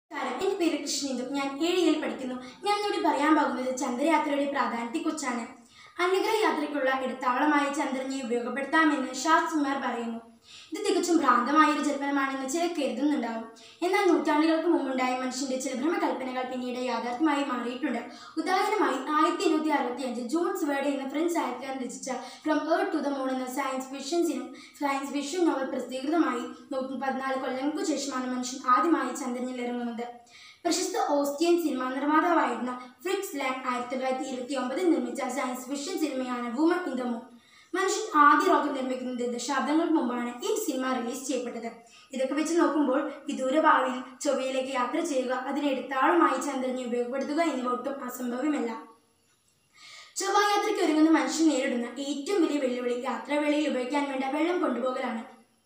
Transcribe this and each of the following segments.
നമസ്കാരം എൻ്റെ പേര് കൃഷ്ണേന്ദു ഞാൻ ഏഴിയിൽ പഠിക്കുന്നു ഞാൻ ഇന്നിവിടെ പറയാൻ പോകുന്നത് ചന്ദ്രയാത്രയുടെ പ്രാധാന്യത്തെക്കുറിച്ചാണ് അനുഗ്രഹ യാത്രയ്ക്കുള്ള ഇടത്താവളമായ ചന്ദ്രനെ ഉപയോഗപ്പെടുത്താമെന്ന് ശാസ്ത്രജ്ഞർ പറയുന്നു ഇത് തികച്ചും ഭ്രാന്തമായ ഒരു ജന്മമാണെന്ന് ചിലർ കരുതുന്നുണ്ടാവും എന്നാൽ നൂറ്റാണ്ടുകൾക്ക് മുമ്പുണ്ടായ മനുഷ്യന്റെ ചില ഭ്രമകൽപ്പനകൾ പിന്നീട് യാഥാർത്ഥ്യമായി മാറിയിട്ടുണ്ട് ഉദാഹരണമായി ആയിരത്തി എണ്ണൂറ്റി അറുപത്തി അഞ്ച് ജൂൺ സ്വേഡ് എന്ന ഫ്രഞ്ച് സാഹിത്യകാരൻ രചിച്ച from Earth to the Moon എന്ന സയൻസ് ഫിക്ഷൻസിനും സയൻസ് ഫിക്ഷൻ നോവൽ പ്രസിദ്ധീകൃതമായി നൂറ്റി പതിനാല് കൊല്ലങ്ങൾക്ക് ശേഷമാണ് മനുഷ്യൻ ആദ്യമായി ചന്ദ്രനിൽ ഇറങ്ങുന്നത് പ്രശസ്ത ഓസ്റ്റിയൻ സിനിമാ നിർമ്മാതാവായിരുന്ന ഫ്രിക്സ് ലാങ് ആയിരത്തി തൊള്ളായിരത്തി ഇരുപത്തി ഒമ്പതിൽ നിർമ്മിച്ച സയൻസ് ഫിക്ഷൻ സിനിമയാണ് വുമൺ ഇൻ ദ മൂൺ മനുഷ്യൻ ആദ്യ റോക്കറ്റ് നിർമ്മിക്കുന്നത് ദശാബ്ദങ്ങൾക്ക് മുമ്പാണ് ഈ സിനിമ റിലീസ് ചെയ്യപ്പെട്ടത് ഇതൊക്കെ വെച്ച് നോക്കുമ്പോൾ വിദൂര ഭാവിയിൽ ചൊവ്വയിലേക്ക് യാത്ര ചെയ്യുക അതിന് എടുത്താളുമായി ചന്ദ്രനെ ഉപയോഗപ്പെടുത്തുക എന്നിവ ഒട്ടും അസംഭവ്യമല്ല ചൊവ്വ യാത്രയ്ക്ക് ഒരുങ്ങുന്ന മനുഷ്യൻ നേരിടുന്ന ഏറ്റവും വലിയ വെല്ലുവിളി യാത്രാവേളയിൽ ഉപയോഗിക്കാൻ വേണ്ട വെള്ളം കൊണ്ടുപോകലാണ്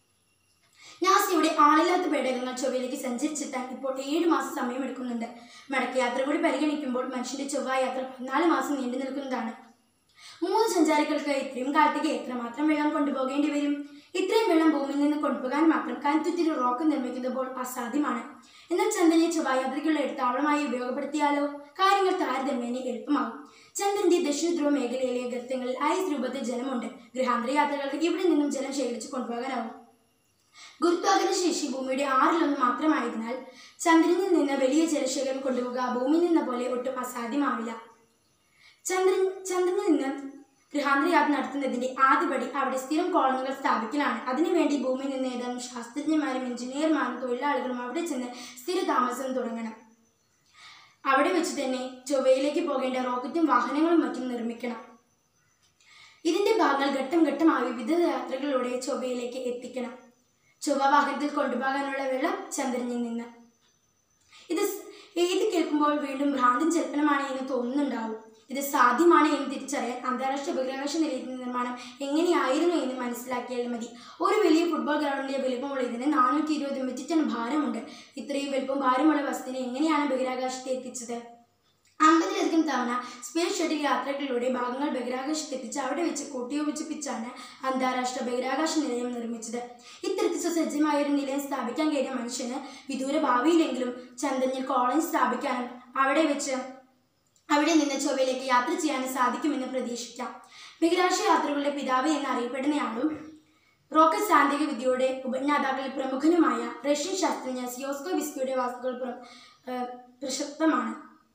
നാസയുടെ ആളില്ലാത്ത പേടകങ്ങൾ ചൊവ്വയിലേക്ക് സഞ്ചരിച്ചെത്താൻ ഇപ്പോൾ ഏഴ് മാസം സമയമെടുക്കുന്നുണ്ട് മടക്കയാത്ര കൂടി പരിഗണിക്കുമ്പോൾ മനുഷ്യന്റെ ചൊവ്വ യാത്ര പതിനാല് മാസം നീണ്ടു നിൽക്കുന്നതാണ് മൂന്ന് സഞ്ചാരികൾക്ക് ഇത്രയും കാലത്തേക്ക് എത്രമാത്രം വെള്ളം കൊണ്ടുപോകേണ്ടി വരും ഇത്രയും വെള്ളം ഭൂമിയിൽ നിന്ന് കൊണ്ടുപോകാൻ മാത്രം കനത്തുറ്റിൽ റോക്ക് നിർമ്മിക്കുമ്പോൾ അസാധ്യമാണ് എന്നാൽ ചന്ദ്രനെ ചൊവ്വായാത്രയ്ക്കുള്ള എടുത്താവളമായി ഉപയോഗപ്പെടുത്തിയാലോ കാര്യങ്ങൾ താരതമ്യേന എളുപ്പമാകും ചന്ദ്രന്റെ ദക്ഷിണ ധ്രുവ മേഖലയിലെ ഗർത്തങ്ങളിൽ ഐസ് രൂപത്തിൽ ജലമുണ്ട് ഗൃഹാന്തര യാത്രകൾക്ക് ഇവിടെ നിന്നും ജലം ശേഖരിച്ച് കൊണ്ടുപോകാനാവും ഗുരുത്വാകർഷണ ശേഷി ഭൂമിയുടെ ആറിലൊന്ന് മാത്രമായതിനാൽ ചന്ദ്രനിൽ നിന്ന് വലിയ ജലശേഖരം കൊണ്ടുപോകുക ഭൂമിയിൽ നിന്ന പോലെ ഒട്ടും അസാധ്യമാവില്ല ചന്ദ്രൻ ചന്ദ്രനിൽ നിന്ന് ഗൃഹാന്തര യാത്ര നടത്തുന്നതിന്റെ ആദ്യപടി അവിടെ സ്ഥിരം കോളനികൾ സ്ഥാപിക്കലാണ് അതിനുവേണ്ടി ഭൂമിയിൽ നിന്ന് ഏതാനും ശാസ്ത്രജ്ഞന്മാരും എഞ്ചിനീയർമാരും തൊഴിലാളികളും അവിടെ ചെന്ന് സ്ഥിര താമസം തുടങ്ങണം അവിടെ വെച്ച് തന്നെ ചൊവ്വയിലേക്ക് പോകേണ്ട റോക്കറ്റും വാഹനങ്ങളും മറ്റും നിർമ്മിക്കണം ഇതിന്റെ ഭാഗങ്ങൾ ഘട്ടം ഘട്ടമായി വിവിധ യാത്രകളിലൂടെ ചൊവ്വയിലേക്ക് എത്തിക്കണം ചൊവ്വ വാഹനത്തിൽ കൊണ്ടുപോകാനുള്ള വെള്ളം ചന്ദ്രനിൽ നിന്ന് ഇത് സ് ഏത് കേൾക്കുമ്പോൾ വീണ്ടും ഭ്രാന്തൻ ജൽപ്പനമാണ് എന്ന് തോന്നുന്നുണ്ടാവും ഇത് സാധ്യമാണ് എന്ന് തിരിച്ചറിയാൻ അന്താരാഷ്ട്ര ബഹിരാകാശ നിലയത്തിന്റെ നിർമ്മാണം എങ്ങനെയായിരുന്നു എന്ന് മനസ്സിലാക്കിയാൽ മതി ഒരു വലിയ ഫുട്ബോൾ ഗ്രൗണ്ടിന്റെ വലിപ്പമുള്ള ഇതിന് നാനൂറ്റി ഇരുപത് മെട്രിക് ടൺ ഭാരമുണ്ട് ഇത്രയും വലിപ്പം ഭാരമുള്ള വസ്തുവിനെ എങ്ങനെയാണ് ബഹിരാകാശത്ത് എത്തിച്ചത് അമ്പതിലധികം തവണ സ്പേസ് ഷട്ടിൽ യാത്രകളിലൂടെ ഭാഗങ്ങൾ ബഹിരാകാശത്ത് എത്തിച്ച് അവിടെ വെച്ച് കൂട്ടിയോപിച്ചിപ്പിച്ചാണ് അന്താരാഷ്ട്ര ബഹിരാകാശ നിലയം നിർമ്മിച്ചത് ഇത്തരത്തിൽ സുസജ്ജമായ ഒരു നിലയം സ്ഥാപിക്കാൻ കഴിയുന്ന മനുഷ്യന് വിദൂര ഭാവിയിലെങ്കിലും ചന്ദ്രനിൽ കോളനി സ്ഥാപിക്കാനും അവിടെ വെച്ച് അവിടെ നിന്ന് ചൊവ്വയിലേക്ക് യാത്ര ചെയ്യാനും സാധിക്കുമെന്ന് പ്രതീക്ഷിക്കാം ബഹിരാകാശ യാത്രകളുടെ പിതാവ് എന്നറിയപ്പെടുന്നയാളും റോക്കറ്റ് സാങ്കേതിക വിദ്യയുടെ ഉപജ്ഞാതാക്കളിൽ പ്രമുഖനുമായ റഷ്യൻ ശാസ്ത്രജ്ഞ സിയോസ്കോ വിസ്കിയുടെ വാക്കുകൾ പ്ര- ഏഹ് പ്രശസ്തമാണ്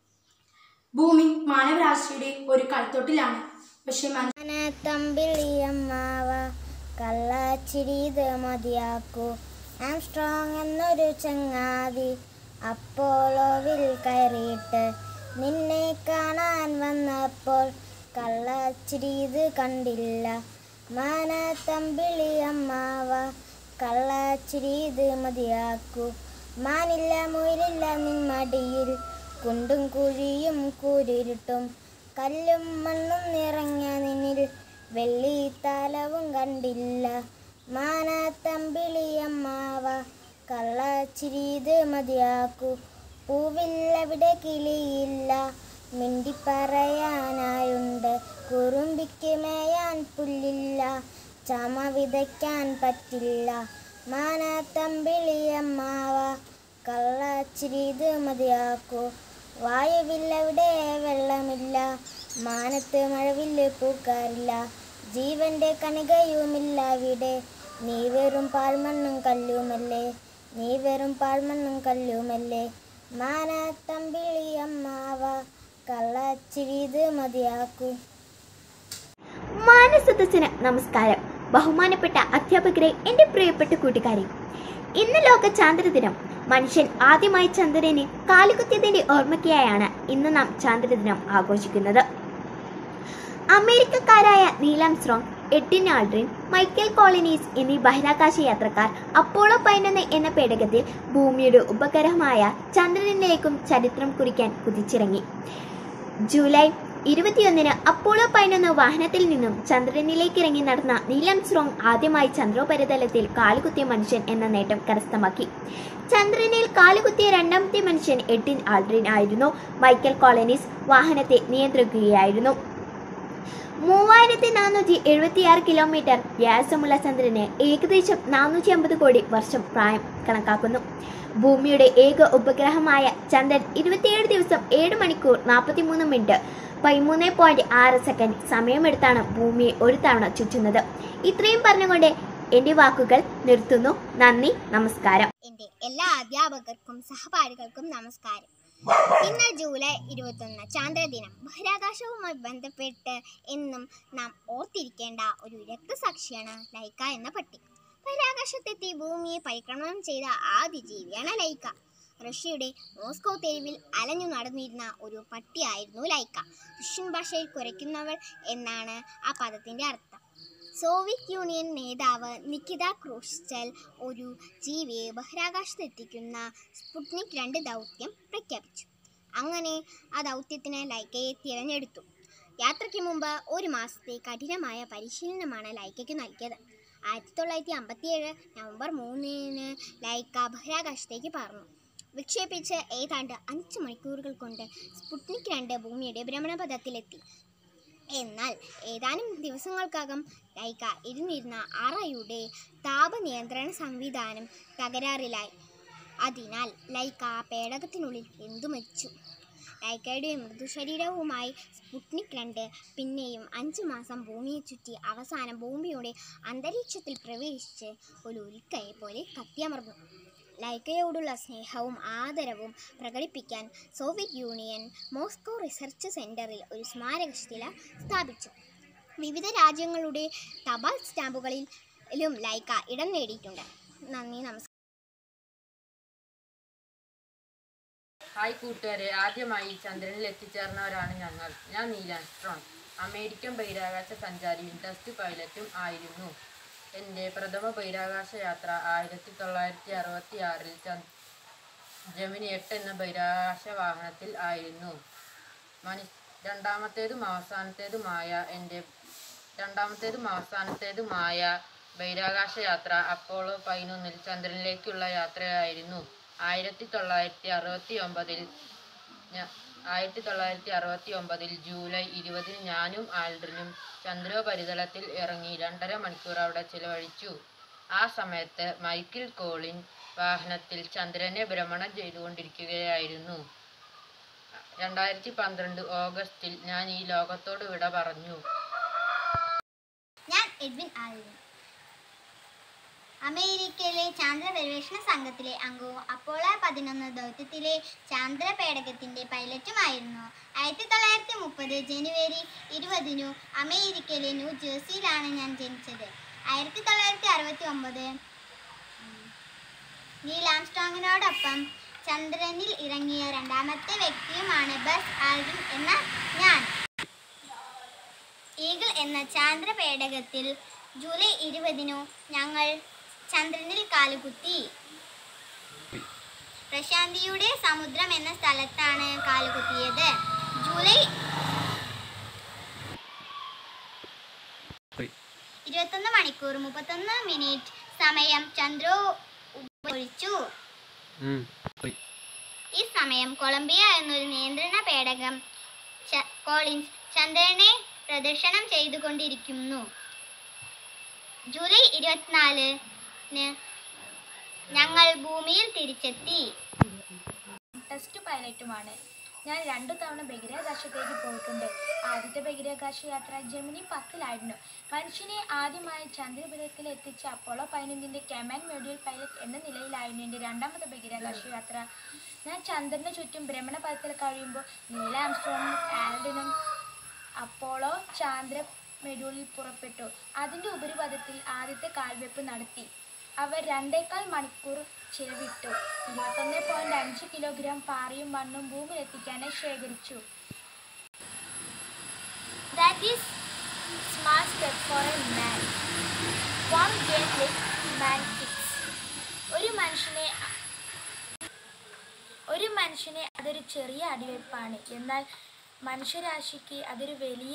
ഭൂമി മാനവരാശിയുടെ ഒരു കളിത്തൊട്ടിലാണ് പക്ഷെ മനുഷ്യ തമ്പിളിയമ്മാവ കള്ളച്ചിരിത് മതിയാക്കൂ ആംസ്ട്രോങ് എന്നൊരു ചങ്ങാതി അപ്പോളോവിൽ കയറിയിട്ട് നിന്നെ കാണാൻ വന്നപ്പോൾ കള്ളച്ചിരിത് കണ്ടില്ല മാന തമ്പിളിയമ്മാവ കള്ളച്ചിരിത് മതിയാക്കൂ മാനില്ല മുയലില്ല നിൻ മടിയിൽ കുണ്ടും കുഴിയും കൂരിരുട്ടും കല്ലും മണ്ണും നിറഞ്ഞ നിന്നിൽ വെള്ളി താലവും കണ്ടില്ല മാനാത്തമ്പിളിയമ്മാവ കള്ളച്ചിരിത് മതിയാക്കൂ പൂവില്ലവിടെ കിളിയില്ല മിണ്ടി പറയാനായുണ്ട് കുറുമ്പിക്ക് മേയാൻ പുല്ലില്ല ചമ വിതയ്ക്കാൻ പറ്റില്ല മാനാത്തമ്പിളിയമ്മാവ കള്ളച്ചിരിത് മതിയാക്കൂ വായുവില്ലവിടെ വെള്ളമില്ല മാനത്ത് മഴവില്ല് പൂക്കാറില്ല ജീവന്റെ കണികയുമില്ല അവിടെ നീ വെറും പാഴ്മണ്ണും കല്ലുമല്ലേ നീ വെറും പാഴ്മണ്ണും കല്ലുമല്ലേ മാനത്തമ്പിളിയമ്മാവ കള്ളച്ചിരിത് മതിയാക്കൂ മാനസദസ്സിന് നമസ്കാരം ബഹുമാനപ്പെട്ട അധ്യാപകരെ എൻ്റെ പ്രിയപ്പെട്ട കൂട്ടുകാരെ ഇന്ന് ലോക ചാന്ദ്രദിനം മനുഷ്യൻ ആദ്യമായി ചന്ദ്രനിൽ കാലുകുത്തിയതിന്റെ ഓർമ്മയ്ക്കായാണ് ഇന്ന് നാം ചാന്ദ്രദിനം ആഘോഷിക്കുന്നത് അമേരിക്കക്കാരായ Neil Armstrong Edwin Aldrin Michael Collins എന്നീ ബഹിരാകാശ യാത്രക്കാർ അപ്പോളോ പതിനൊന്ന് എന്ന പേടകത്തിൽ ഭൂമിയുടെ ഉപഗ്രഹമായ ചന്ദ്രനിലേക്കും ചരിത്രം കുറിക്കാൻ കുതിച്ചിറങ്ങി ജൂലൈ ഇരുപത്തിയൊന്നിന് അപ്പോളോ പതിനൊന്ന് വാഹനത്തിൽ നിന്നും ചന്ദ്രനിലേക്ക് ഇറങ്ങി നടന്ന നീലം സ്ട്രോങ് ആദ്യമായി ചന്ദ്രോപരിതലത്തിൽ കാലുകുത്തിയ മനുഷ്യൻ എന്ന നേട്ടം കരസ്ഥമാക്കി ചന്ദ്രനിൽ കാലുകുത്തിയ രണ്ടാമത്തെ മനുഷ്യൻ എഡിൻ ആൾഡ്രിൻ ആയിരുന്നു മൈക്കൽ കോളനീസ് വാഹനത്തെ നിയന്ത്രിക്കുകയായിരുന്നു മൂവായിരത്തി നാനൂറ്റി എഴുപത്തിയാറ് കിലോമീറ്റർ വ്യാസമുള്ള ചന്ദ്രന് ഏകദേശം നാനൂറ്റി അമ്പത് കോടി വർഷം പ്രായം കണക്കാക്കുന്നു ഭൂമിയുടെ ഏക ഉപഗ്രഹമായ ചന്ദ്രൻ ഇരുപത്തിയേഴ് ദിവസം ഏഴ് മണിക്കൂർ നാൽപ്പത്തിമൂന്ന് മിനിറ്റ് പതിമൂന്ന് പോയിന്റ് ആറ് സെക്കൻഡ് സമയമെടുത്താണ് ഭൂമിയെ ഒരു തവണ ചുറ്റുന്നത് ഇത്രയും പറഞ്ഞുകൊണ്ട് എൻ്റെ വാക്കുകൾ നിർത്തുന്നു നന്ദി നമസ്കാരം എൻ്റെ എല്ലാ അധ്യാപകർക്കും സഹപാഠികൾക്കും നമസ്കാരം ഇന്ന് ജൂലൈ ഇരുപത്തൊന്ന് ചാന്ദ്രദിനം ബഹിരാകാശവുമായി ബന്ധപ്പെട്ട് എന്നും നാം ഓർത്തിരിക്കേണ്ട ഒരു രക്തസാക്ഷിയാണ് ലൈക്ക എന്ന പട്ടി ബഹിരാകാശത്തെത്തി ഭൂമിയെ പരിക്രമണം ചെയ്ത ആദ്യ ജീവിയാണ് ലൈക്ക റഷ്യയുടെ മോസ്കോ തെരുവിൽ അലഞ്ഞു നടന്നിരുന്ന ഒരു പട്ടിയായിരുന്നു ലൈക്ക റഷ്യൻ ഭാഷയിൽ കുരയ്ക്കുന്നവൾ എന്നാണ് ആ പദത്തിൻ്റെ അർത്ഥം സോവിയറ്റ് യൂണിയൻ നേതാവ് നിക്കിത ക്രൂഷ്ചൽ ഒരു ജീവിയെ ബഹിരാകാശത്തെത്തിക്കുന്ന സ്പുട്നിക് രണ്ട് ദൗത്യം പ്രഖ്യാപിച്ചു അങ്ങനെ ആ ദൗത്യത്തിന് ലൈക്കയെ തിരഞ്ഞെടുത്തു യാത്രയ്ക്ക് മുമ്പ് ഒരു മാസത്തെ കഠിനമായ പരിശീലനമാണ് ലൈക്കയ്ക്ക് നൽകിയത് ആയിരത്തി തൊള്ളായിരത്തി അമ്പത്തിയേഴ് നവംബർ മൂന്നിന് ലൈക്ക ബഹിരാകാശത്തേക്ക് പറന്നു വിക്ഷേപിച്ച് ഏതാണ്ട് അഞ്ച് മണിക്കൂറുകൾ കൊണ്ട് സ്പുട്നിക് രണ്ട് ഭൂമിയുടെ ഭ്രമണപഥത്തിലെത്തി എന്നാൽ ഏതാനും ദിവസങ്ങൾക്കകം ലൈക്ക ഇരുന്നിരുന്ന അറയുടെ താപനിയന്ത്രണ സംവിധാനം തകരാറിലായി അതിനാൽ ലൈക്ക പേടകത്തിനുള്ളിൽ എന്തുമരിച്ചു ലൈക്കയുടെ മൃദുശരീരവുമായി സ്പുട്നിക് രണ്ട് പിന്നെയും അഞ്ച് മാസം ഭൂമിയെ ചുറ്റി അവസാനം ഭൂമിയുടെ അന്തരീക്ഷത്തിൽ പ്രവേശിച്ച് ഒരു ഉൽക്കയെ പോലെ കത്തിയമർന്നു ലൈക്കയോടുള്ള സ്നേഹവും ആദരവും പ്രകടിപ്പിക്കാൻ സോവിയറ്റ് യൂണിയൻ മോസ്കോ റിസർച്ച് സെന്ററിൽ ഒരു സ്മാരകശില സ്ഥാപിച്ചു വിവിധ രാജ്യങ്ങളുടെ തപാൽ സ്റ്റാമ്പുകളിലും ലൈക്ക ഇടം നേടിയിട്ടുണ്ട് നന്ദി നമസ്കാരം ഹായ് കൂട്ടുകാരെ ആദ്യമായി ചന്ദ്രനിൽ എത്തിച്ചേർന്നവരാണ് ഞങ്ങൾ ഞാൻ നീലാൻ സ്ട്രോൺ അമേരിക്കൻ ബഹിരാകാശ സഞ്ചാരിയും ടെസ്റ്റ് പൈലറ്റും ആയിരുന്നു എൻ്റെ പ്രഥമ ബഹിരാകാശ യാത്ര ആയിരത്തി തൊള്ളായിരത്തി അറുപത്തി ആറിൽ ജമിനി എട്ട് എന്ന ബഹിരാകാശ വാഹനത്തിൽ ആയിരുന്നു മനു രണ്ടാമത്തേതും അവസാനത്തേതുമായ എൻ്റെ രണ്ടാമത്തേതും അവസാനത്തേതുമായ ബഹിരാകാശ യാത്ര അപ്പോളോ പതിനൊന്നിൽ ചന്ദ്രനിലേക്കുള്ള യാത്രയായിരുന്നു ആയിരത്തി തൊള്ളായിരത്തി അറുപത്തി ഒമ്പതിൽ ഞ- ആയിരത്തി തൊള്ളായിരത്തി അറുപത്തി ഒമ്പതിൽ ജൂലൈ ഇരുപതിന് ഞാനും ആൽഡ്രിനും ചന്ദ്രോപരിതലത്തിൽ ഇറങ്ങി രണ്ടര മണിക്കൂർ അവിടെ ചിലവഴിച്ചു ആ സമയത്ത് മൈക്കിൾ കോളിൻ വാഹനത്തിൽ ചന്ദ്രനെ ഭ്രമണം ചെയ്തുകൊണ്ടിരിക്കുകയായിരുന്നു രണ്ടായിരത്തി പന്ത്രണ്ട് ഓഗസ്റ്റിൽ ഞാൻ ഈ ലോകത്തോട് വിട പറഞ്ഞു ഞാൻ എഡ്വിൻ ആൽവിൻ അമേരിക്കയിലെ ചാന്ദ്ര പര്യവേഷണ സംഘത്തിലെ അംഗവും അപ്പോളോ പതിനൊന്ന് ദൗത്യത്തിലെ ചാന്ദ്ര പേടകത്തിന്റെ പൈലറ്റുമായിരുന്നു ആയിരത്തി തൊള്ളായിരത്തി മുപ്പത് ജനുവരി ഇരുപതിനു അമേരിക്കയിലെ ന്യൂ ജേഴ്സിയിലാണ് ഞാൻ ജനിച്ചത് ആയിരത്തി തൊള്ളായിരത്തി അറുപത്തി ഒമ്പത് നീൽ ആംസ്ട്രോങ്ങിനോടൊപ്പം ചന്ദ്രനിൽ ഇറങ്ങിയ രണ്ടാമത്തെ വ്യക്തിയുമാണ് ബസ് ആൽവിൻ എന്ന ഞാൻ ഈഗിൾ എന്ന ചാന്ദ്ര പേടകത്തിൽ ജൂലൈ ഇരുപതിനു ഞങ്ങൾ ചന്ദ്രനിൽ കാലുകുത്തി പ്രശാന്തിയുടെ സമുദ്രം എന്ന സ്ഥലത്താണ് കാലുകുത്തിയത് ജൂലൈ ഇരുപത്തൊന്ന് മണിക്കൂർ മുപ്പത്തൊന്ന് മിനിറ്റ് സമയം ചന്ദ്രോ ഉപയോഗിച്ചു ഈ സമയം കൊളംബിയ എന്നൊരു നിയന്ത്രണ പേടകം ച- കോളിൻസ് ചന്ദ്രനെ പ്രദർശനം ചെയ്തുകൊണ്ടിരിക്കുന്നു ജൂലൈ ഇരുപത്തിനാലിന് ഞങ്ങൾ ഭൂമിയിൽ തിരിച്ചെത്തി ടെസ്റ്റ് പൈലറ്റുമാണ് ഞാൻ രണ്ടു തവണ ബഹിരാകാശത്തേക്ക് പോയിട്ടുണ്ട് ആദ്യത്തെ ബഹിരാകാശ യാത്ര ജമിനി പത്തിലായിരുന്നു മനുഷ്യനെ ആദ്യമായി ചന്ദ്രപുരത്തിൽ എത്തിച്ച അപ്പോളോ പതിനൊന്നിൻ്റെ കമാൻഡ് മൊഡ്യൂൾ പൈലറ്റ് എന്ന നിലയിലായിരുന്നു എൻ്റെ രണ്ടാമത്തെ ബഹിരാകാശ യാത്ര ഞാൻ ചന്ദ്രന് ചുറ്റും ഭ്രമണപഥത്തിൽ കഴിയുമ്പോൾ നീല ആംസ്ട്രോണും ആൽഡിനും അപ്പോളോ ചാന്ദ്ര മെഡ്യൂളിൽ പുറപ്പെട്ടു അതിൻ്റെ ഉപരിപഥത്തിൽ ആദ്യത്തെ കാൽവെപ്പ് നടത്തി അവർ രണ്ടേകാൽ മണിക്കൂർ ചിലവിട്ടു ഇരുപത്തൊന്ന് പോയിന്റ് അഞ്ച് കിലോഗ്രാം പാറയും മണ്ണും ഭൂമിയിൽ എത്തിക്കാനായി ശേഖരിച്ചു that is small step for a man one great mankind ഒരു മനുഷ്യനെ ഒരു മനുഷ്യനെ അതൊരു ചെറിയ അടിവെപ്പാണ് എന്നാൽ മനുഷ്യരാശിക്ക് അതൊരു വലിയ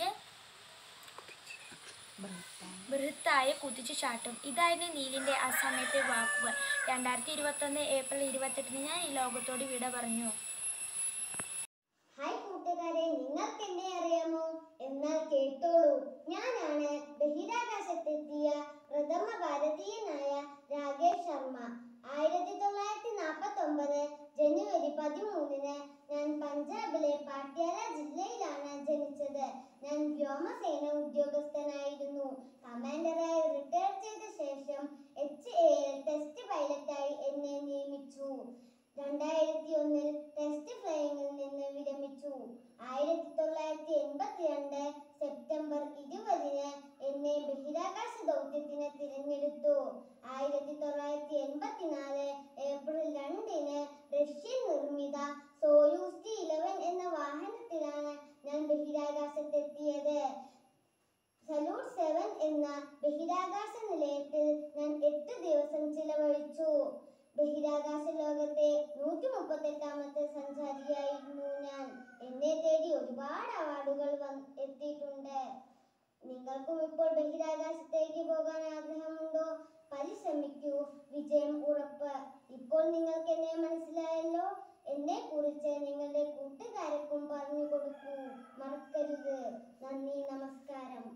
ബൃഹത്തായ കുതിച്ചു ചാട്ടും ഇതായിരുന്നു നീലിൻ്റെ ആ സമയത്തെ വാക്കുകൾ രണ്ടായിരത്തി ഇരുപത്തൊന്ന് ഏപ്രിൽ ഇരുപത്തെട്ടിന് ഞാൻ ഈ ലോകത്തോട് വിട പറഞ്ഞു ഹായ് കൂട്ടുകാരെ കൂട്ടുകാരെ നിങ്ങൾക്ക് എന്നെ അറിയാമോ എന്നാൽ കേട്ടോളൂ ഞാനാണ് ബഹിരാകാശത്തെത്തിയ പ്രഥമ ഭാരതീയനായ രാകേഷ് ശർമ്മ ആയിരത്തി തൊള്ളായിരത്തി നാൽപ്പത്തി ഒമ്പത് ജനുവരി പതിമൂന്നിന് ഞാൻ പഞ്ചാബിലെ പാട്യാല ജില്ലയിലാണ് ജനിച്ചത് ഞാൻ വ്യോമസേന ഉദ്യോഗസ്ഥനായിരുന്നു കമാൻഡറായി റിട്ടയർ ചെയ്ത ശേഷം എച്ച് എ എൽ ടെസ്റ്റ് പൈലറ്റായി എന്നെ നിയമിച്ചു രണ്ടായിരത്തി ഒന്നിൽ ടെസ്റ്റ് ഫ്ലൈയിങ്ങിൽ നിന്ന് വിരമിച്ചു ആയിരത്തി തൊള്ളായിരത്തി എൺപത്തിരണ്ട് സെപ്റ്റംബർ ഇരുപതിന് എന്നെ ബഹിരാകാശ ദൗത്യത്തിന് തിരഞ്ഞെടുത്തു ആയിരത്തി തൊള്ളായിരത്തി എൺപത്തിനാല് ഏപ്രിൽ രണ്ടിന് റഷ്യൻ നിർമ്മിത സോയൂസ് ടി ഇലവൻ എന്ന വാഹനത്തിലാണ് ഞാൻ ബഹിരാകാശത്തെത്തിയത് സലൂട്ട് സെവൻ എന്ന ബഹിരാകാശ നിലയത്തിൽ ഞാൻ എട്ട് ദിവസം ചിലവഴിച്ചു ബഹിരാകാശ ലോകത്തെ നൂറ്റി മുപ്പത്തെട്ടാമത്തെ സഞ്ചാരിയായിരുന്നു ഞാൻ എന്നെ തേടി ഒരുപാട് അവാർഡുകൾ വന്ന് എത്തിയിട്ടുണ്ട് നിങ്ങൾക്കും ഇപ്പോൾ ബഹിരാകാശത്തേക്ക് പോകാൻ ആഗ്രഹമുണ്ടോ പരിശ്രമിക്കൂ വിജയം ഉറപ്പ് ഇപ്പോൾ നിങ്ങൾക്ക് എന്നെ മനസ്സിലായല്ലോ എന്നെ കുറിച്ച് നിങ്ങളുടെ കൂട്ടുകാർക്കും പറഞ്ഞു കൊടുക്കൂ മറക്കരുത് നന്ദി നമസ്കാരം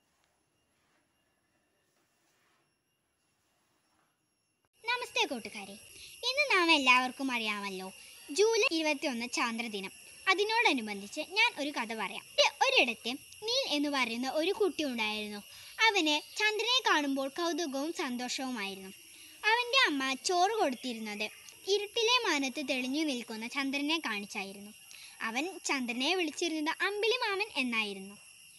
നമസ്തേ കൂട്ടുകാരെ ഇന്ന് നാം എല്ലാവർക്കും അറിയാമല്ലോ ജൂലൈ ഇരുപത്തിയൊന്ന് ചാന്ദ്രദിനം അതിനോടനുബന്ധിച്ച് ഞാൻ ഒരു കഥ പറയാം ഒരു- ഒരിടത്ത് നീൽ എന്ന് പറയുന്ന ഒരു കുട്ടി ഉണ്ടായിരുന്നു അവന് ചന്ദ്രനെ കാണുമ്പോൾ കൗതുകവും സന്തോഷവുമായിരുന്നു അവൻ്റെ അമ്മ ചോറ് കൊടുത്തിരുന്നത് ഇരുട്ടിലെ മാനത്ത് തെളിഞ്ഞു നിൽക്കുന്ന ചന്ദ്രനെ കാണിച്ചായിരുന്നു അവൻ ചന്ദ്രനെ വിളിച്ചിരുന്നത് അമ്പിളി മാമൻ എന്നായിരുന്നു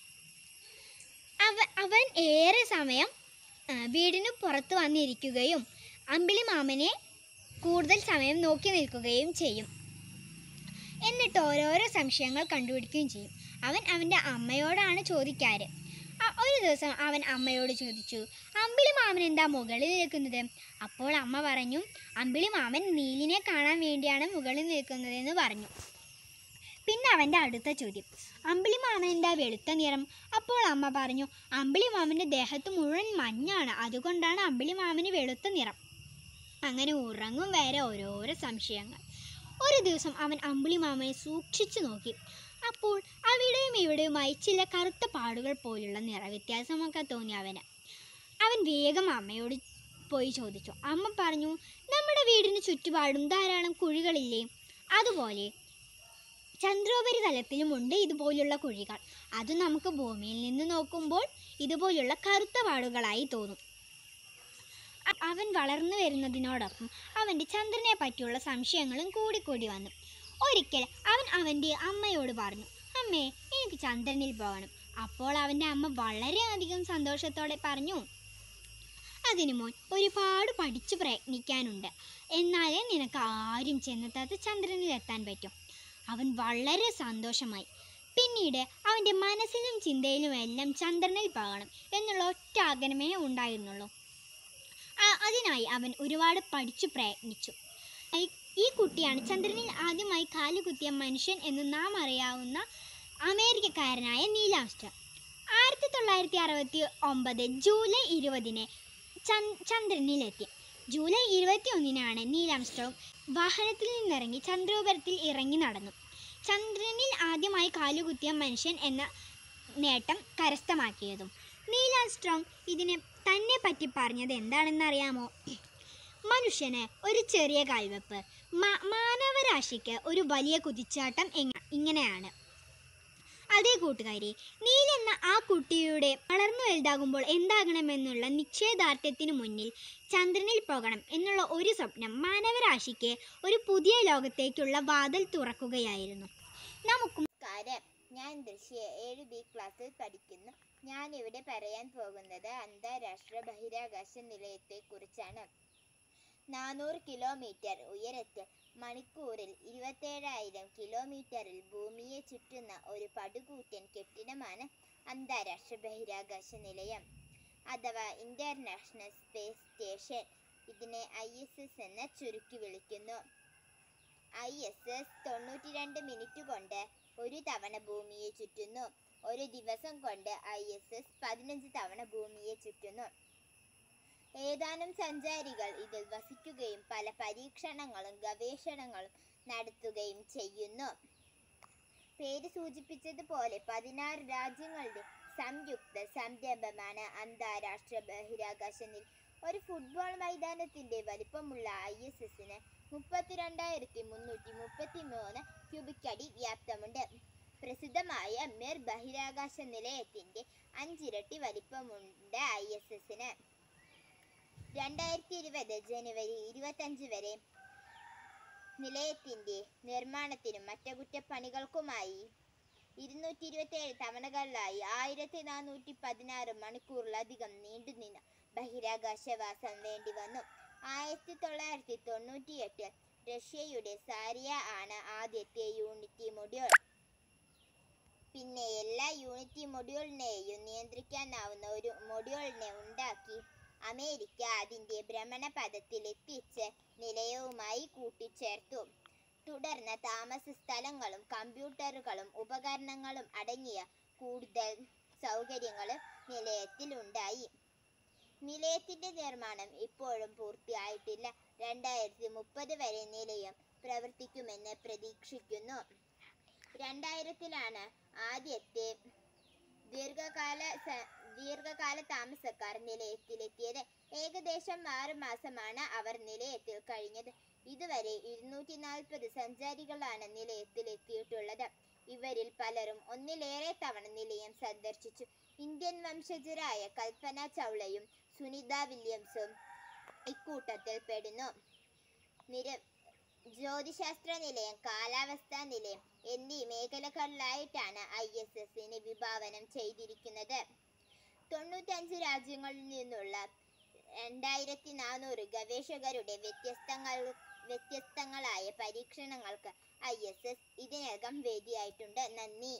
അവ അവൻ ഏറെ സമയം ആ, വീടിന് പുറത്ത് വന്നിരിക്കുകയും അമ്പിളി മാമനെ കൂടുതൽ സമയം നോക്കി നിൽക്കുകയും ചെയ്യും എന്നിട്ട് ഓരോരോ സംശയങ്ങൾ കണ്ടുപിടിക്കുകയും ചെയ്യും അവൻ അവൻ്റെ അമ്മയോടാണ് ചോദിക്കാറ് അ- ഒരു ദിവസം അവൻ അമ്മയോട് ചോദിച്ചു അമ്പിളി മാമൻ എന്താ മുകളിൽ നിൽക്കുന്നത് അപ്പോൾ അമ്മ പറഞ്ഞു അമ്പിളി മാമൻ നീലിനെ കാണാൻ വേണ്ടിയാണ് മുകളിൽ നിൽക്കുന്നതെന്ന് പറഞ്ഞു പിന്നെ അവൻ്റെ അടുത്ത ചോദ്യം അമ്പിളി മാമൻ എന്താ വെളുത്ത നിറം അപ്പോൾ അമ്മ പറഞ്ഞു അമ്പിളി മാമൻ്റെ ദേഹത്ത് മുഴുവൻ മഞ്ഞാണ് അതുകൊണ്ടാണ് അമ്പിളി മാമന് വെളുത്ത നിറം അങ്ങനെ ഉറങ്ങും വരെ ഓരോരോ സംശയങ്ങൾ ഒരു ദിവസം അവൻ അമ്പിളി മാമനെ സൂക്ഷിച്ചു നോക്കി അപ്പോൾ അവിടെയും ഇവിടെയുമായി ചില കറുത്ത പാടുകൾ പോലുള്ള നിറവ്യത്യാസമൊക്കെ തോന്നി അവന് അവൻ വേഗം അമ്മയോട് പോയി ചോദിച്ചു അമ്മ പറഞ്ഞു നമ്മുടെ വീടിന് ചുറ്റുപാടും ധാരാളം കുഴികളില്ലേ അതുപോലെ ചന്ദ്രോപരിതലത്തിലുമുണ്ട് ഇതുപോലുള്ള കുഴികൾ അത് നമുക്ക് ഭൂമിയിൽ നിന്ന് നോക്കുമ്പോൾ ഇതുപോലുള്ള കറുത്ത പാടുകളായി തോന്നും അ- അവൻ വളർന്നു വരുന്നതിനോടൊപ്പം അവൻ്റെ ചന്ദ്രനെ പറ്റിയുള്ള സംശയങ്ങളും കൂടിക്കൂടി വന്നു ഒരിക്കൽ അവൻ അവൻ്റെ അമ്മയോട് പറഞ്ഞു അമ്മേ എനിക്ക് ചന്ദ്രനിൽ പോകണം അപ്പോൾ അവൻ്റെ അമ്മ വളരെയധികം സന്തോഷത്തോടെ പറഞ്ഞു അതിനു മോൻ ഒരുപാട് പഠിച്ചു പ്രയത്നിക്കാനുണ്ട് എന്നാലേ നിനക്ക് ആരും ചെന്നെത്താത്ത ചന്ദ്രനിൽ എത്താൻ പറ്റും അവൻ വളരെ സന്തോഷമായി പിന്നീട് അവൻ്റെ മനസ്സിലും ചിന്തയിലും എല്ലാം ചന്ദ്രനിൽ പോകണം എന്നുള്ള ഒറ്റ ആഗ്രഹമേ ഉണ്ടായിരുന്നുള്ളൂ ആ- അതിനായി അവൻ ഒരുപാട് പഠിച്ചു പ്രയത്നിച്ചു ഈ- ഈ കുട്ടിയാണ് ചന്ദ്രനിൽ ആദ്യമായി കാലുകുത്തിയ മനുഷ്യൻ എന്ന് നാം അറിയാവുന്ന അമേരിക്കക്കാരനായ നീൽ ആംസ്ട്രോങ് ആയിരത്തി തൊള്ളായിരത്തി അറുപത്തി ഒമ്പത് ജൂലൈ ഇരുപതിന് ചന്ദ് ചന്ദ്രനിലെത്തി ജൂലൈ ഇരുപത്തി ഒന്നിനാണ് നീൽ ആംസ്ട്രോങ് വാഹനത്തിൽ നിന്നിറങ്ങി ചന്ദ്രോപരത്തിൽ ഇറങ്ങി നടന്നു ചന്ദ്രനിൽ ആദ്യമായി കാലുകുത്തിയ മനുഷ്യൻ എന്ന നേട്ടം കരസ്ഥമാക്കിയതും നീൽ ആംസ്ട്രോങ് ഇതിനെ തന്നെ പറ്റി പറഞ്ഞത് എന്താണെന്ന് അറിയാമോ മനുഷ്യന് ഒരു ചെറിയ കാൽവെപ്പ് മാ- മാനവരാശിക്ക് ഒരു വലിയ കുതിച്ചാട്ടം എങ്ങ- ഇങ്ങനെയാണ് അതേ കൂട്ടുകാരി നീൽ എന്ന ആ കുട്ടിയുടെ വളർന്നു വലുതാകുമ്പോൾ എന്താകണമെന്നുള്ള നിശ്ചയദാർഢ്യത്തിനു മുന്നിൽ ചന്ദ്രനിൽ പോകണം എന്നുള്ള ഒരു സ്വപ്നം മാനവരാശിക്ക് ഒരു പുതിയ ലോകത്തേക്കുള്ള വാതിൽ തുറക്കുകയായിരുന്നു നമുക്കും നമസ്കാരം ഞാൻ ദൃശ്യ ഏഴ് ബി ക്ലാസ്സിൽ പഠിക്കുന്നു ഞാൻ ഇവിടെ പറയാൻ പോകുന്നത് അന്താരാഷ്ട്ര ബഹിരാകാശ നിലയത്തെക്കുറിച്ചാണ് നാനൂറ് കിലോമീറ്റർ ഉയരത്തിൽ മണിക്കൂറിൽ ഇരുപത്തേഴായിരം കിലോമീറ്ററിൽ ഭൂമിയെ ചുറ്റുന്ന ഒരു പടുകൂറ്റൻ കെട്ടിടമാണ് അന്താരാഷ്ട്ര ബഹിരാകാശ നിലയം അഥവാ ഇന്റർനാഷണൽ സ്പേസ് സ്റ്റേഷൻ ഇതിനെ ഐ എസ് എസ് എന്ന് ചുരുക്കി വിളിക്കുന്നു ഐ എസ് എസ് തൊണ്ണൂറ്റി രണ്ട് മിനിറ്റ് കൊണ്ട് ഒരു തവണ ഭൂമിയെ ചുറ്റുന്നു ഒരു ദിവസം കൊണ്ട് ഐ എസ് എസ് പതിനഞ്ച് തവണ ഭൂമിയെ ചുറ്റുന്നു ഏതാനും സഞ്ചാരികൾ ഇതിൽ വസിക്കുകയും പല പരീക്ഷണങ്ങളും ഗവേഷണങ്ങളും നടത്തുകയും ചെയ്യുന്നു പേര് സൂചിപ്പിച്ചതുപോലെ പതിനാറ് രാജ്യങ്ങളുടെ സംയുക്ത സംരംഭമാണ് അന്താരാഷ്ട്ര ബഹിരാകാശ നിൽ ഒരു ഫുട്ബോൾ മൈതാനത്തിന്റെ വലിപ്പമുള്ള ഐ എസ് എസിന് മുപ്പത്തിരണ്ടായിരത്തി മുന്നൂറ്റി മുപ്പത്തി മൂന്ന് ക്യൂബിക് അടി വ്യാപ്തമുണ്ട് പ്രസിദ്ധമായ മിർ ബഹിരാകാശ നിലയത്തിന്റെ അഞ്ചിരട്ടി വലിപ്പമുണ്ട് ഐ എസ് എസിന് രണ്ടായിരത്തി ഇരുപത് ജനുവരി ഇരുപത്തഞ്ച് വരെ നിലയത്തിന്റെ നിർമ്മാണത്തിനും അറ്റകുറ്റപ്പണികൾക്കുമായി ഇരുന്നൂറ്റി ഇരുപത്തി ഏഴ് തവണകളിലായി ആയിരത്തി നാനൂറ്റി പതിനാറ് മണിക്കൂറിലധികം നീണ്ടുനിന്ന ബഹിരാകാശവാസം വേണ്ടി വന്നു ആയിരത്തി തൊള്ളായിരത്തി തൊണ്ണൂറ്റി എട്ട് റഷ്യയുടെ സാരിയ ആണ് ആദ്യത്തെ യൂണിറ്റി മൊഡ്യൂൾ പിന്നെ എല്ലാ യൂണിറ്റി മൊഡ്യൂളിനെയും നിയന്ത്രിക്കാനാവുന്ന ഒരു മൊഡ്യൂളിനെ ഉണ്ടാക്കി അമേരിക്ക അതിന്റെ ഭ്രമണപഥത്തിൽ എത്തിച്ച് നിലയവുമായി കൂട്ടിച്ചേർത്തു തുടർന്ന് താമസ സ്ഥലങ്ങളും കമ്പ്യൂട്ടറുകളും ഉപകരണങ്ങളും അടങ്ങിയ കൂടുതൽ സൗകര്യങ്ങൾ നിലയത്തിൽ ഉണ്ടായി നിലയത്തിന്റെ നിർമ്മാണം ഇപ്പോഴും പൂർത്തിയായിട്ടില്ല രണ്ടായിരത്തി മുപ്പത് വരെ നിലയം പ്രവർത്തിക്കുമെന്ന് പ്രതീക്ഷിക്കുന്നു രണ്ടായിരത്തിലാണ് ആദ്യത്തെ ദീർഘകാല സ- ദീർഘകാല താമസക്കാർ നിലയത്തിലെത്തിയത് ഏകദേശം ആറ് മാസമാണ് അവർ നിലയത്തിൽ കഴിഞ്ഞത് ഇതുവരെ ഇരുന്നൂറ്റി നാൽപ്പത് സഞ്ചാരികളാണ് നിലയത്തിലെത്തിയിട്ടുള്ളത് ഇവരിൽ പലരും ഒന്നിലേറെ തവണ നിലയം സന്ദർശിച്ചു ഇന്ത്യൻ വംശജരായ കൽപ്പന ചൗളയും സുനിത വില്യംസും ഇക്കൂട്ടത്തിൽ പെടുന്നു നിര ജ്യോതിശാസ്ത്ര നിലയം കാലാവസ്ഥാ നിലയം എന്നീ മേഖലകളിലായിട്ടാണ് ഐ എസ് എസിനെ വിഭാവനം ചെയ്തിരിക്കുന്നത് തൊണ്ണൂറ്റഞ്ച് രാജ്യങ്ങളിൽ നിന്നുള്ള രണ്ടായിരത്തി നാനൂറ് ഗവേഷകരുടെ വ്യത്യസ്തങ്ങൾ വ്യത്യസ്തങ്ങളായ പരീക്ഷണങ്ങൾക്ക് ഐ എസ് എസ് ഇതിനകം വേദിയായിട്ടുണ്ട് നന്ദി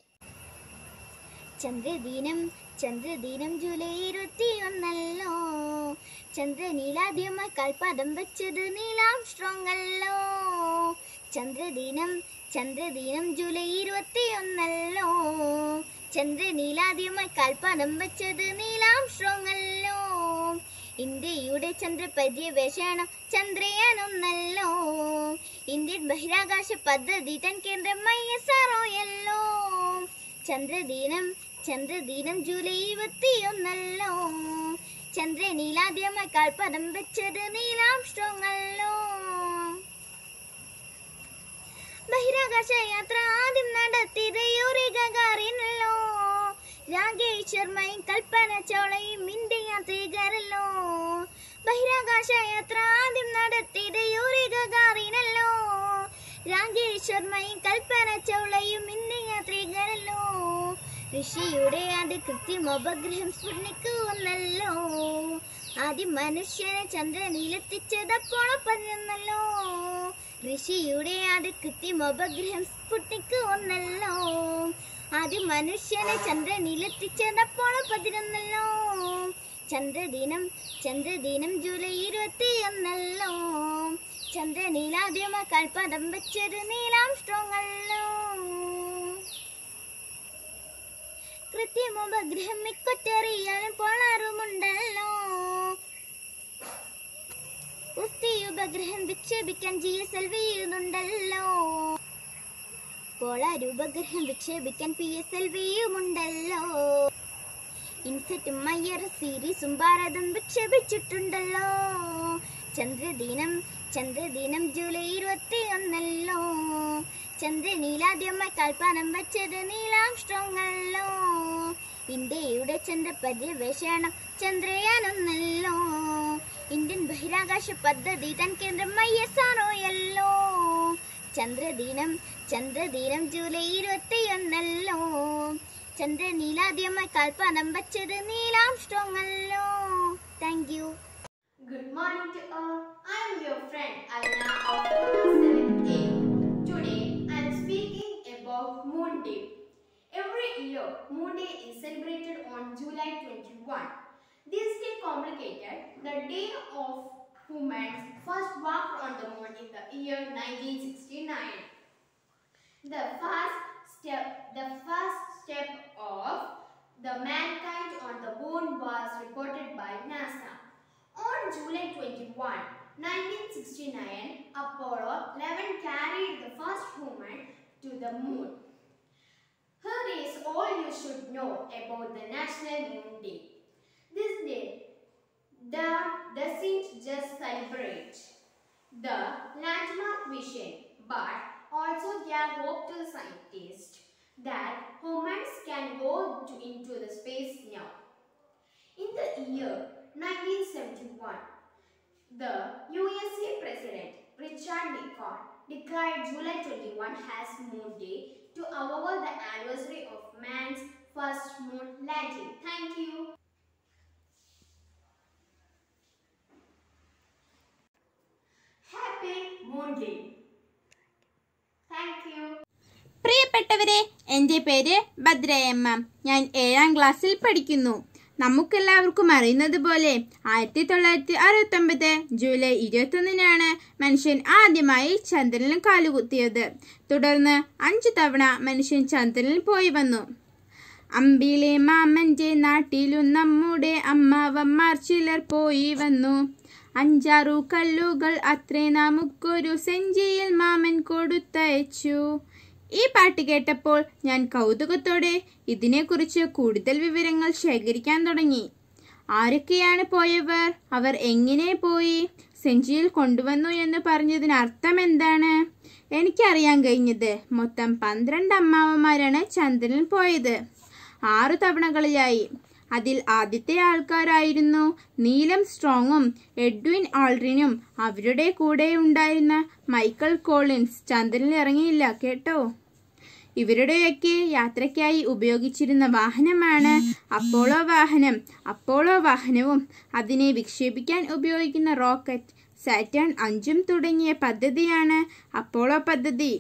ചന്ദ്രദിനം ചന്ദ്രദിനം ജൂലൈ ഇരുപത്തിയൊന്നല്ലോ ചന്ദ്രനീലാദ്യമായി കാൽപാദം വെച്ചത് നീലാം സ്ട്രോങ് അല്ലോ ചന്ദ്രദിനം ചന്ദ്രദിനം ജൂലൈ ഇരുപത്തിയൊന്നല്ലോ ചന്ദ്രനീലാദ്യമായി കാൽപാദം വെച്ചത് നീലാം സ്ട്രോങ് അല്ലോ ഇന്ത്യയുടെ ചന്ദ്രപര്യവേഷണം ചന്ദ്രയാൻ ഒന്നല്ലോ ഇന്ത്യൻ ബഹിരാകാശ പദ്ധതി തൻ കേന്ദ്രം ഐ എസ് ആർഒയല്ലോ ചന്ദ്രദിനം ചന്ദ്രദിനം ജൂലൈ ഇരുപത്തിയൊന്നല്ലോ ചന്ദ്രനീലാദ്യമായി കാൽപദം വെച്ചത് നീലാം സ്ട്രോങ് അല്ലോ ബഹിരാകാശ യാത്ര ആദ്യം നടത്തിയത് യൂറി ഗഗാറിനല്ലോ രാകേഷ് ശർമ്മയും കൽപ്പന ചൗളയും ഇന്ത്യ യാത്രികരല്ലോ ബഹിരാകാശ യാത്ര ആദ്യം നടത്തിയത് യൂറി ഗഗാറിനല്ലോ രാകേഷ് ശർമ്മയും കൽപ്പന ചൗളയും ഇന്ത്യ യാത്രികരല്ലോ ഋഷിയുടെ ആദ്യ കൃത്രിമ ഉപഗ്രഹം സ്ഫുട്നിക് ഒന്നല്ലോ ആദ്യം മനുഷ്യനെ ചന്ദ്രനിലെത്തിച്ചത് അപ്പോളോ പതിനൊന്നല്ലോ ഋഷിയുടെ ആദ്യ കൃത്രിമ ഉപഗ്രഹം സ്ഫുട്നിക് ഒന്നല്ലോ ആദ്യം മനുഷ്യനെ ചന്ദ്രനിലെത്തിച്ചത് അപ്പോളോ പതിനൊന്നല്ലോ ചന്ദ്രദിനം ചന്ദ്രദിനം ജൂലൈ ഇരുപത്തിയൊന്നല്ലോ ചന്ദ്രനീലാദ്യമായി കാൽപാദം വെച്ചത് നീലാം സ്ട്രോങ് അല്ലോ കൃത്രിമോപഗ്രഹം മിക്കൊറ്റെറിയാലും പോളാറുമുണ്ടല്ലോ ഉസ്തി ഉപഗ്രഹം വിക്ഷേപിക്കാൻ ജി എസ് എൽ വിയുന്നുണ്ടല്ലോ പോളാർ ഉപഗ്രഹം വിക്ഷേപിക്കാൻ പി എസ് എൽ വിയുമുണ്ടല്ലോ ഇൻസെറ്റും മയ്യർ സീരീസും ഭാരതം വിക്ഷേപിച്ചിട്ടുണ്ടല്ലോ ചന്ദ്രദിനം ചന്ദ്രദിനം ജൂലൈ ഇരുപത്തിയൊന്നല്ലോ ചന്ദ്രനീലാദ്യമായി കാൽപ്പാനം വച്ചത് നീലാം സ്ട്രോങ് അല്ലോ ഇന്ത്യയുടെ ചന്ദ്രപര്യവേഷണം ചന്ദ്രയാൻ ഒന്നല്ലോ ഇന്ത്യൻ ബഹിരാകാശ പദ്ധതി തൻ കേന്ദ്രം ഐ എസ് ആർഒയല്ലോ ചന്ദ്രദിനം ചന്ദ്രദിനം ജൂലൈ ഇരുപത്തിയൊന്നല്ലോ ചന്ദ്രനീലാദ്യമായി കാൽപ്പാനം വച്ചത് നീലാം സ്ട്രോങ് അല്ലോ thank you Good morning to all. I am your friend Alna of class 7th A. Today I am speaking about Moon Day. Every year, Moon Day is celebrated on July 21. This day complicated the day of humans first walked on the moon in the year 1969. The first step, the first step of the mankind on the moon was reported by NASA. On July 21, 1969, Apollo 11 carried the first human to the moon. Here is all you should know about the National Moon Day. This day that doesn't just celebrate the landmark vision but also give hope to scientists that humans can go to, into the space now. In the year 1971, the USA President Richard Nixon declared July 21 as Moon Day to honor the anniversary of man's first moon landing. Thank you. Happy Moon Day. Thank you. പ്രിയപ്പെട്ടവരെ എൻ്റെ പേര് ഭദ്രയമ്മ ഞാൻ ഏഴാം ക്ലാസ്സിൽ പഠിക്കുന്നു നമുക്കെല്ലാവർക്കും അറിയുന്നത് പോലെ ആയിരത്തി തൊള്ളായിരത്തി അറുപത്തൊമ്പത് ജൂലൈ ഇരുപത്തൊന്നിനാണ് മനുഷ്യൻ ആദ്യമായി ചന്ദ്രനിൽ കാലുകുത്തിയത് തുടർന്ന് അഞ്ചു തവണ മനുഷ്യൻ ചന്ദ്രനിൽ പോയി വന്നു അമ്പിലെ മാമന്റെ നാട്ടിലും നമ്മുടെ അമ്മാവന്മാർ ചിലർ പോയി വന്നു അഞ്ചാറു കല്ലുകൾ അത്രേ നമുക്കൊരു സെഞ്ചിയിൽ മാമൻ കൊടുത്തയച്ചു ഈ പാട്ട് കേട്ടപ്പോൾ ഞാൻ കൗതുകത്തോടെ ഇതിനെക്കുറിച്ച് കൂടുതൽ വിവരങ്ങൾ ശേഖരിക്കാൻ തുടങ്ങി ആരൊക്കെയാണ് പോയവർ അവർ എങ്ങനെ പോയി സെഞ്ചിയിൽ കൊണ്ടുവന്നു എന്ന് പറഞ്ഞതിന് അർത്ഥം എന്താണ് എനിക്കറിയാൻ കഴിഞ്ഞത് മൊത്തം പന്ത്രണ്ട് അമ്മാവന്മാരാണ് ചന്ദ്രനിൽ പോയത് ആറു തവണകളിലായി അതിൽ ആദ്യത്തെ ആൾക്കാരായിരുന്നു നീലം സ്ട്രോങ്ങും എഡ്വിൻ ആൾഡ്രിനും അവരുടെ കൂടെ ഉണ്ടായിരുന്ന മൈക്കൽ കോളിൻസ് ചന്ദ്രനിൽ ഇറങ്ങിയില്ല കേട്ടോ ഇവരുടെയൊക്കെ യാത്രയ്ക്കായി ഉപയോഗിച്ചിരുന്ന വാഹനമാണ് അപ്പോളോ വാഹനം അപ്പോളോ വാഹനവും അതിനെ വിക്ഷേപിക്കാൻ ഉപയോഗിക്കുന്ന റോക്കറ്റ് സാറ്റേൺ അഞ്ചും തുടങ്ങിയ പദ്ധതിയാണ് അപ്പോളോ പദ്ധതി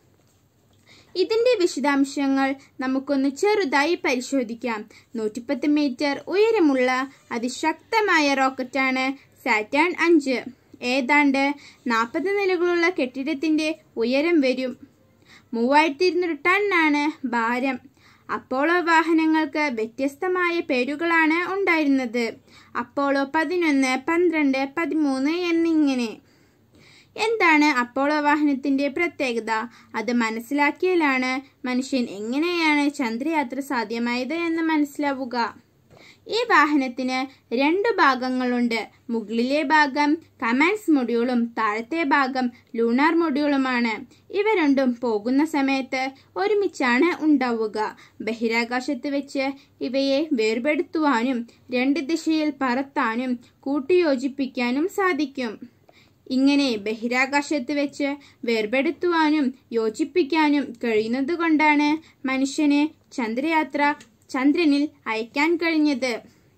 ഇതിന്റെ വിശദാംശങ്ങൾ നമുക്കൊന്ന് ചെറുതായി പരിശോധിക്കാം നൂറ്റിപ്പത്ത് മീറ്റർ ഉയരമുള്ള അതിശക്തമായ റോക്കറ്റാണ് സാറ്റേൺ അഞ്ച് ഏതാണ്ട് നാൽപ്പത് നിലകളുള്ള കെട്ടിടത്തിന്റെ ഉയരം വരും മൂവായിരത്തി ഇരുന്നൂറ് ടണ്ണാണ് ഭാരം അപ്പോളോ വാഹനങ്ങൾക്ക് വ്യത്യസ്തമായ പേരുകളാണ് ഉണ്ടായിരുന്നത് അപ്പോളോ പതിനൊന്ന് പന്ത്രണ്ട് പതിമൂന്ന് എന്നിങ്ങനെ എന്താണ് അപ്പോളോ വാഹനത്തിന്റെ പ്രത്യേകത അത് മനസ്സിലാക്കിയാലാണ് മനുഷ്യൻ എങ്ങനെയാണ് ചന്ദ്രയാത്ര സാധ്യമായത് എന്ന് മനസ്സിലാവുക ഈ വാഹനത്തിന് രണ്ട് ഭാഗങ്ങളുണ്ട് മുകളിലെ ഭാഗം കമാൻഡ്സ് മൊഡ്യൂളും താഴത്തെ ഭാഗം ലൂണാർ മൊഡ്യൂളുമാണ് ഇവ രണ്ടും പോകുന്ന സമയത്ത് ഒരുമിച്ചാണ് ഉണ്ടാവുക ബഹിരാകാശത്ത് വെച്ച് ഇവയെ വേർപെടുത്തുവാനും രണ്ട് ദിശയിൽ പറത്താനും കൂട്ടിയോജിപ്പിക്കാനും സാധിക്കും ഇങ്ങനെ ബഹിരാകാശത്ത് വെച്ച് വേർപെടുത്തുവാനും യോജിപ്പിക്കാനും കഴിയുന്നതുകൊണ്ടാണ് മനുഷ്യന് ചന്ദ്രയാത്ര ചന്ദ്രനിൽ അയക്കാൻ കഴിഞ്ഞത്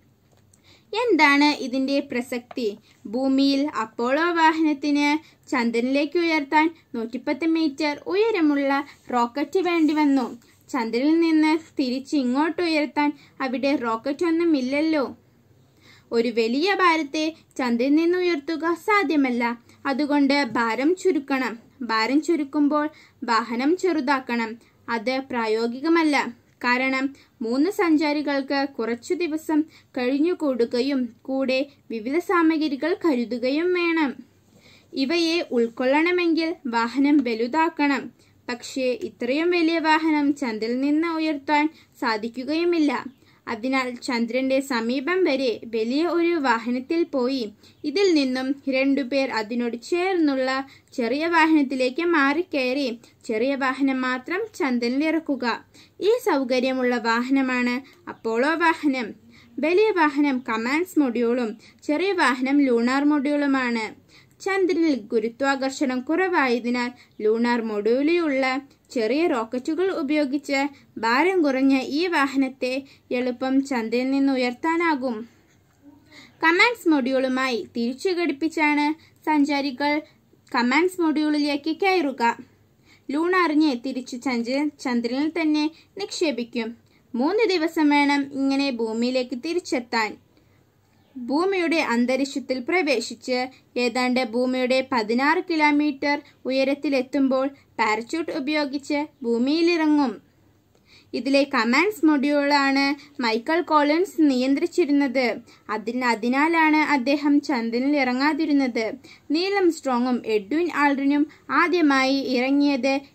എന്താണ് ഇതിന്റെ പ്രസക്തി ഭൂമിയിൽ അപ്പോളോ വാഹനത്തിന് ചന്ദ്രനിലേക്ക് ഉയർത്താൻ നൂറ്റിപ്പത്ത് മീറ്റർ ഉയരമുള്ള റോക്കറ്റ് വേണ്ടി വന്നു ചന്ദ്രനിൽ നിന്ന് തിരിച്ച് ഇങ്ങോട്ട് ഉയർത്താൻ അവിടെ റോക്കറ്റ് ഒന്നുമില്ലല്ലോ ഒരു വലിയ ഭാരത്തെ ചന്ദ്രനിൽ നിന്ന് ഉയർത്തുക സാധ്യമല്ല അതുകൊണ്ട് ഭാരം ചുരുക്കണം ഭാരം ചുരുക്കുമ്പോൾ വാഹനം ചെറുതാക്കണം അത് പ്രായോഗികമല്ല കാരണം മൂന്ന് സഞ്ചാരികൾക്ക് കുറച്ചു ദിവസം കഴിഞ്ഞുകൂടുകയും കൂടെ വിവിധ സാമഗ്രികൾ കരുതുകയും വേണം ഇവയെ ഉൾക്കൊള്ളണമെങ്കിൽ വാഹനം വലുതാക്കണം പക്ഷേ ഇത്രയും വലിയ വാഹനം ചന്ദ്രനിൽ നിന്ന് ഉയർത്താൻ സാധിക്കുകയുമില്ല അതിനാൽ ചന്ദ്രന്റെ സമീപം വരെ വലിയ ഒരു വാഹനത്തിൽ പോയി ഇതിൽ നിന്നും രണ്ടുപേർ അതിനോട് ചേർന്നുള്ള ചെറിയ വാഹനത്തിലേക്ക് മാറിക്കയറി ചെറിയ വാഹനം മാത്രം ചന്ദ്രനിൽ ഇറക്കുക ഈ സൗകര്യമുള്ള വാഹനമാണ് അപ്പോളോ വാഹനം വലിയ വാഹനം കമാൻഡ്സ് മൊഡ്യൂളും ചെറിയ വാഹനം ലൂണാർ മൊഡ്യൂളുമാണ് ചന്ദ്രനിൽ ഗുരുത്വാകർഷണം കുറവായതിനാൽ ലൂണാർ മൊഡ്യൂളിലുള്ള ചെറിയ റോക്കറ്റുകൾ ഉപയോഗിച്ച് ഭാരം കുറഞ്ഞ ഈ വാഹനത്തെ എളുപ്പം ചന്ദ്രനിൽ നിന്ന് ഉയർത്താനാകും കമാൻഡ്സ് മൊഡ്യൂളുമായി തിരിച്ചു ഘടിപ്പിച്ചാണ് സഞ്ചാരികൾ കമാൻഡ്സ് മൊഡ്യൂളിലേക്ക് കയറുക ലൂണാറിഞ്ഞ് തിരിച്ചു ചന്ദ്ര ചന്ദ്രനിൽ തന്നെ നിക്ഷേപിക്കും മൂന്ന് ദിവസം വേണം ഇങ്ങനെ ഭൂമിയിലേക്ക് തിരിച്ചെത്താൻ ഭൂമിയുടെ അന്തരീക്ഷത്തിൽ പ്രവേശിച്ച് ഏതാണ്ട് ഭൂമിയുടെ പതിനാറ് കിലോമീറ്റർ ഉയരത്തിലെത്തുമ്പോൾ പാരച്യൂട്ട് ഉപയോഗിച്ച് ഭൂമിയിലിറങ്ങും ഇതിലെ കമാൻഡ്സ് മൊഡ്യൂളാണ് മൈക്കൽ കോളിൻസ് നിയന്ത്രിച്ചിരുന്നത് അതിന് അതിനാലാണ് അദ്ദേഹം ചന്ദ്രനിൽ ഇറങ്ങാതിരുന്നത് നീലം സ്ട്രോങ്ങും എഡ്വിൻ ആൾഡ്രിനും ആദ്യമായി ഇറങ്ങിയത്